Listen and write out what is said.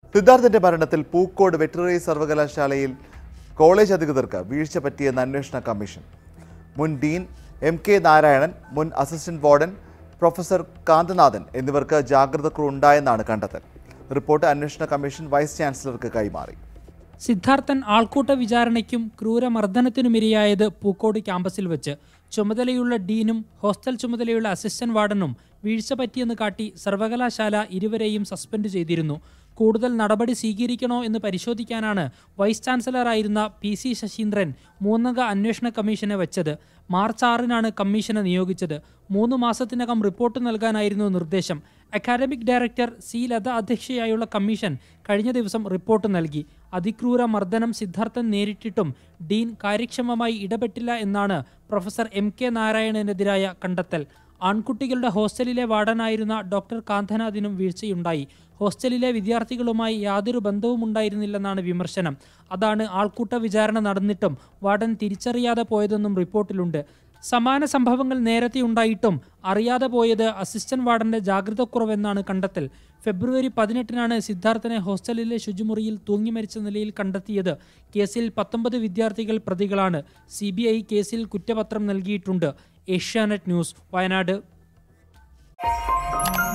സിദ്ധാർത്ഥന്റെ മരണത്തിൽ പൂക്കോട് വെറ്ററിനറി സർവകലാശാലയിൽ കോളേജ് അധികൃതർക്ക് വീഴ്ച പറ്റിയെന്ന് അന്വേഷണ കമ്മീഷൻ മുൻ ഡീൻ എം കെ നാരായണൻ മുൻ അസിസ്റ്റന്റ് വാർഡൻ പ്രൊഫസർ കാന്തനാഥൻ എന്നിവർക്ക് ജാഗ്രത കുറവുണ്ടായെന്നാണ് കണ്ടെത്തൽ റിപ്പോർട്ട് അന്വേഷണ കമ്മീഷൻ വൈസ് ചാൻസലർക്ക് കൈമാറി സിദ്ധാർത്ഥൻ ആൾക്കൂട്ട വിചാരണയ്ക്കും ക്രൂരമർദ്ദനത്തിനുമിരയായത് പൂക്കോട് ക്യാമ്പസിൽ വെച്ച് ചുമതലയുള്ള ഡീനും ഹോസ്റ്റൽ ചുമതലയുള്ള അസിസ്റ്റന്റ് വാർഡനും വീഴ്ച പറ്റിയെന്ന് കാട്ടി സർവകലാശാല ഇരുവരെയും സസ്പെൻഡ് ചെയ്തിരുന്നു കൂടുതൽ നടപടി സ്വീകരിക്കണോ എന്ന് പരിശോധിക്കാനാണ് വൈസ് ചാൻസലറായിരുന്ന പി സി ശശീന്ദ്രൻ മൂന്നംഗ അന്വേഷണ കമ്മീഷനെ വെച്ചത് മാർച്ച് ആറിനാണ് കമ്മീഷനെ നിയോഗിച്ചത് മൂന്ന് മാസത്തിനകം റിപ്പോർട്ട് നൽകാനായിരുന്നു നിർദ്ദേശം അക്കാദമിക് ഡയറക്ടർ സി ലത അധ്യക്ഷയായുള്ള കമ്മീഷൻ കഴിഞ്ഞ ദിവസം റിപ്പോർട്ട് നൽകി അതിക്രൂര മർദ്ദനം സിദ്ധാർത്ഥൻ നേരിട്ടിട്ടും ഡീൻ കാര്യക്ഷമമായി ഇടപെട്ടില്ല എന്നാണ് പ്രൊഫസർ എം കെ നാരായണനെതിരായ കണ്ടെത്തൽ ആൺകുട്ടികളുടെ ഹോസ്റ്റലിലെ വാർഡനായിരുന്ന ഡോക്ടർ കാന്തനാഥിനും വീഴ്ചയുണ്ടായി ഹോസ്റ്റലിലെ വിദ്യാർത്ഥികളുമായി യാതൊരു ബന്ധവും ഉണ്ടായിരുന്നില്ലെന്നാണ് വിമർശനം അതാണ് ആൾക്കൂട്ട വിചാരണ നടന്നിട്ടും വാർഡൻ തിരിച്ചറിയാതെ പോയതെന്നും റിപ്പോർട്ടിലുണ്ട് സമാന സംഭവങ്ങൾ നേരത്തെ ഉണ്ടായിട്ടും അറിയാതെ പോയത് അസിസ്റ്റന്റ് വാർഡന്റെ ജാഗ്രതക്കുറവെന്നാണ് കണ്ടെത്തൽ ഫെബ്രുവരി പതിനെട്ടിനാണ് സിദ്ധാർത്ഥനെ ഹോസ്റ്റലിലെ ശുചിമുറിയിൽ തൂങ്ങി മരിച്ച നിലയിൽ കണ്ടെത്തിയത് കേസിൽ പത്തൊമ്പത് വിദ്യാർത്ഥികൾ പ്രതികളാണ് സി കേസിൽ കുറ്റപത്രം നൽകിയിട്ടുണ്ട് ഏഷ്യാനെറ്റ് ന്യൂസ് വയനാട്